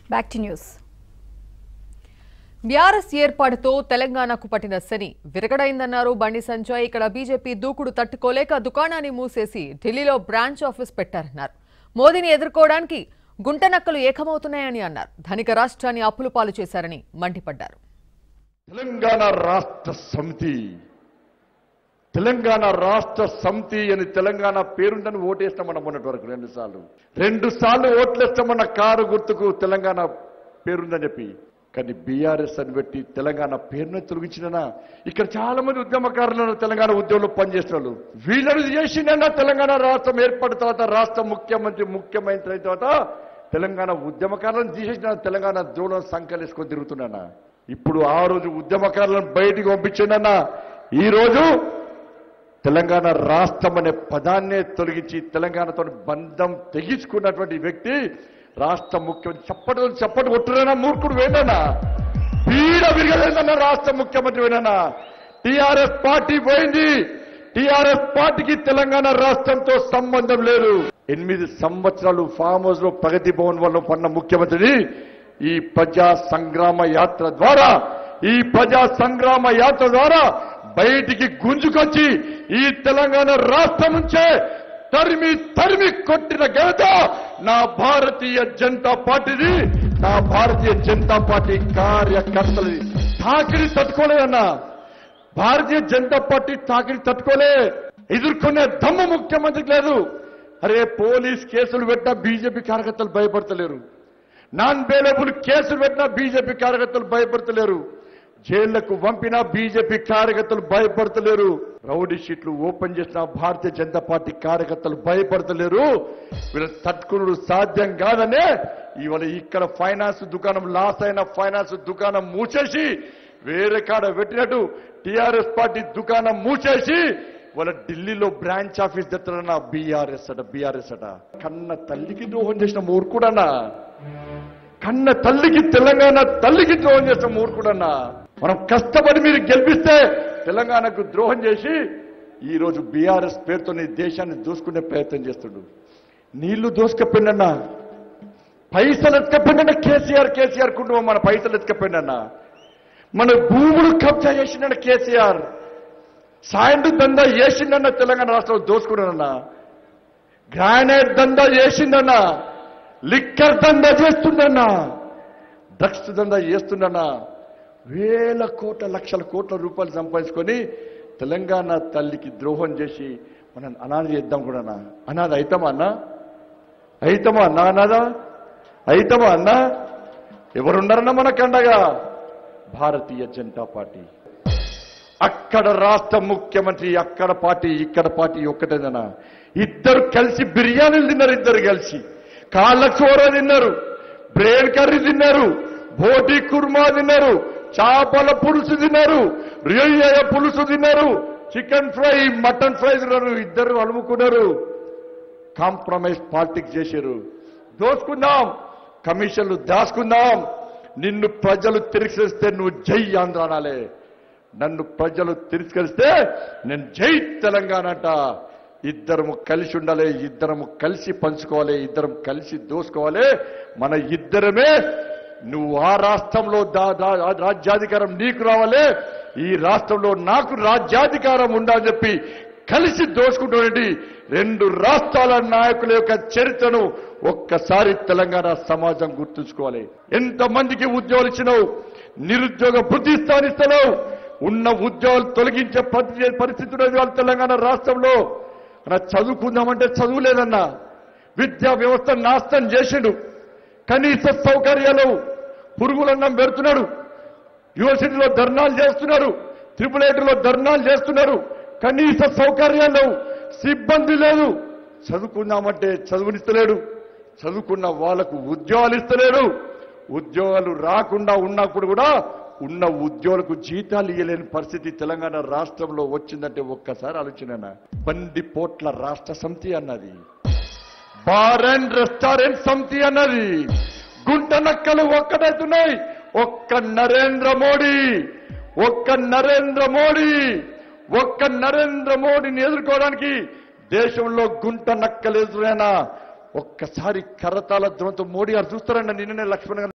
back to news BRS ఏర్పాటుతో తెలంగాణకు పట్టిన శని విరగడైందన్నారు బండి సంజయ్ ఇక్కడ బీజేపీ దూకుడు తట్టుకోలేక దుకాణాన్ని మూసేసి ఢిల్లీలో బ్రాంచ్ ఆఫీస్ పెట్టారన్నారు మోదీని ఎదుర్కోవడానికి గుంటనక్కలు ఏకమవుతున్నాయని అన్నారు ధనిక రాష్ట్రాన్ని అప్పులు పాలు చేశారని మండిపడ్డారు తెలంగాణ రాష్ట్ర సమితి తెలంగాణ రాష్ట్ర సమితి అని తెలంగాణ పేరుందని ఓటేస్తామన్న మొన్నటి వరకు రెండు సార్లు రెండు సార్లు ఓట్లేస్తామన్న కారు గుర్తుకు తెలంగాణ పేరుందని చెప్పి కానీ బీఆర్ఎస్ అని పెట్టి తెలంగాణ పేరును తొలగించిన ఇక్కడ చాలా మంది ఉద్యమకారులు ఉన్నారు తెలంగాణ ఉద్యమంలో పనిచేసిన వాళ్ళు వీళ్ళని చేసిందన్నా తెలంగాణ రాష్ట్రం ఏర్పడిన తర్వాత రాష్ట్ర ముఖ్యమంత్రి ముఖ్యమంత్రి అయిన తర్వాత తెలంగాణ ఉద్యమకారులను తీసేసిన తెలంగాణ ద్రోణం సంకలేసుకొని తిరుగుతున్నానా ఇప్పుడు ఆ రోజు ఉద్యమకారులను బయటికి పంపించిందన్నా ఈ రోజు తెలంగాణ రాష్ట్రం అనే పదాన్నే తొలగించి తెలంగాణతో బంధం తెగించుకున్నటువంటి వ్యక్తి రాష్ట్ర ముఖ్యమంత్రి చప్పటి చప్పటి కొట్టురైనా మూర్ఖుడు వేడనా పీడ విరగలేదన్న రాష్ట్ర ముఖ్యమంత్రి వేడనా టిఆర్ఎస్ పార్టీ పోయింది టిఆర్ఎస్ పార్టీకి తెలంగాణ రాష్ట్రంతో సంబంధం లేదు ఎనిమిది సంవత్సరాలు ఫామ్ హౌస్ లో ప్రగతి భవన్ వల్ల పన్న ముఖ్యమంత్రిని ఈ ప్రజా సంగ్రామ యాత్ర ద్వారా ఈ ప్రజా సంగ్రామ యాత్ర ద్వారా బయటికి గుంజుకొచ్చి ఈ తెలంగాణ రాష్ట్రం నుంచే తరిమి తరిమి కొట్టిన ఘనత నా భారతీయ జనతా పార్టీది నా భారతీయ జనతా పార్టీ కార్యకర్తలది తాకిడి తట్టుకోలేదన్నా భారతీయ జనతా పార్టీ తాకిడి తట్టుకోలే ఎదుర్కొనే దమ్ము ముఖ్యమంత్రికి లేదు అరే పోలీస్ కేసులు పెట్టినా బీజేపీ కార్యకర్తలు భయపడతలేరు నాన్ బెయిలబుల్ కేసులు పెట్టినా బీజేపీ కార్యకర్తలు భయపడతలేరు జైళ్లకు పంపినా బీజేపీ కార్యకర్తలు భయపడతలేరు రౌడీ షీట్లు ఓపెన్ చేసిన భారతీయ జనతా పార్టీ కార్యకర్తలు భయపడతలేరు వీళ్ళ తట్టుకునుడు సాధ్యం కాదనే ఇవాళ ఇక్కడ ఫైనాన్స్ దుకాణం లాస్ అయిన ఫైనాన్స్ దుకాణం మూసేసి వేరే కాడ పెట్టినట్టు టిఆర్ఎస్ పార్టీ దుకాణం మూసేసి వాళ్ళ ఢిల్లీలో బ్రాంచ్ ఆఫీస్ తెత్తడన్నా బీఆర్ఎస్ అట బీఆర్ఎస్ అట కన్న తల్లికి ద్రోహం చేసిన మూర్ఖుడన్నా కన్న తల్లికి తెలంగాణ తల్లికి ద్రోహం చేసిన మూర్ఖుడన్నా మనం కష్టపడి మీరు గెలిపిస్తే తెలంగాణకు ద్రోహం చేసి ఈ రోజు బీఆర్ఎస్ పేరుతో ఈ దేశాన్ని దూసుకునే ప్రయత్నం చేస్తుడు నీళ్లు దోసుకపోయిందన్నా పైసలు ఎత్తుకపోయిందన్న కేసీఆర్ కేసీఆర్ కుటుంబం మన పైసలు ఎత్తుకపోయిందన్నా మన భూములు కబ్జా చేసిందన్న కేసీఆర్ సాయంత్రం దందా చేసిందన్న తెలంగాణ రాష్ట్రంలో దోసుకున్నాడన్నా గ్రానైట్ దందా చేసిందన్నా లిక్కర్ దందా చేస్తుందన్నా డ్రగ్స్ దందా చేస్తుందన్నా వేల కోట్ల లక్షల కోట్ల రూపాయలు సంపాదించుకొని తెలంగాణ తల్లికి ద్రోహం చేసి మనం అనాథ చేద్దాం కూడా అనాథ అయితమా అన్నా అయితమా అన్నా అనాథ అయితమా అన్నా ఎవరున్నారన్నా మనకండగా భారతీయ జనతా పార్టీ అక్కడ రాష్ట్ర ముఖ్యమంత్రి అక్కడ పార్టీ ఇక్కడ పార్టీ ఒక్కటేదనా ఇద్దరు కలిసి బిర్యానీలు తిన్నారు ఇద్దరు కలిసి కాళ్ళ కూర తిన్నారు బ్రెయిన్ కర్రీ తిన్నారు బోటి కుర్మా తిన్నారు చేపల పులుసు తిన్నారు రొయ్య పులుసు తిన్నారు చికెన్ ఫ్రై మటన్ ఫ్రై తిన్నారు ఇద్దరు అలుముకున్నారు కాంప్రమైజ్ పాలిటిక్స్ చేశారు దోసుకుందాం కమిషన్లు దాచుకుందాం నిన్ను ప్రజలు తిరస్కరిస్తే నువ్వు జై ఆంధ్ర అనాలే నన్ను ప్రజలు తిరస్కరిస్తే నేను జై తెలంగాణ అంట ఇద్దరము కలిసి ఉండాలి ఇద్దరము కలిసి పంచుకోవాలి ఇద్దరం కలిసి దోసుకోవాలి మన ఇద్దరమే నువ్వు ఆ రాష్ట్రంలో దా- దా- ఆ రాజ్యాధికారం నీకు రావాలి ఈ రాష్ట్రంలో నాకు రాజ్యాధికారం ఉండాలని చెప్పి కలిసి దోసుకుంటున్నటువంటి రెండు రాష్ట్రాల నాయకుల యొక్క చరిత్రను ఒక్కసారి తెలంగాణ సమాజం గుర్తుంచుకోవాలి ఎంతమందికి ఉద్యోగాలు ఇచ్చినావు నిరుద్యోగ వృద్ధి స్థానిస్తున్నావు ఉన్న ఉద్యోగాలు తొలగించే పరి- పరిస్థితి ఉన్నది వాళ్ళ తెలంగాణ రాష్ట్రంలో అలా చదువుకుందామంటే చదువు లేదన్నా విద్యా వ్యవస్థ నాశనం చేసిండు కనీస సౌకర్యాలు పురుగులన్నం పెడుతున్నాడు యూనివర్సిటీలో ధర్నాలు చేస్తున్నారు ట్రిపుల్ ఐటీలో ధర్నాలు చేస్తున్నారు కనీస సౌకర్యాలు లేవు సిబ్బంది లేదు చదువుకుందామంటే చదువునిస్తలేడు చదువుకున్న వాళ్లకు ఉద్యోగాలు ఇస్తలేడు ఉద్యోగాలు రాకుండా ఉన్నప్పుడు కూడా ఉన్న ఉద్యోగులకు జీతాలు ఇవ్వలేని పరిస్థితి తెలంగాణ రాష్ట్రంలో వచ్చిందంటే ఒక్కసారి ఆలోచన బండి పోట్ల రాష్ట్ర సమితి అన్నది బార్ అండ్ రెస్టారెంట్ సమితి అన్నది గుంట నక్కలు ఒక్కటవుతున్నాయి ఒక్క నరేంద్ర మోడీ ఒక్క నరేంద్ర మోడీ ఒక్క నరేంద్ర మోడీని ఎదుర్కోవడానికి దేశంలో గుంట నక్కలు ఎదురైనా ఒక్కసారి కరతాల ధ్వనంతో మోడీ గారు చూస్తారండి నిన్ననే లక్ష్మణ్ గారు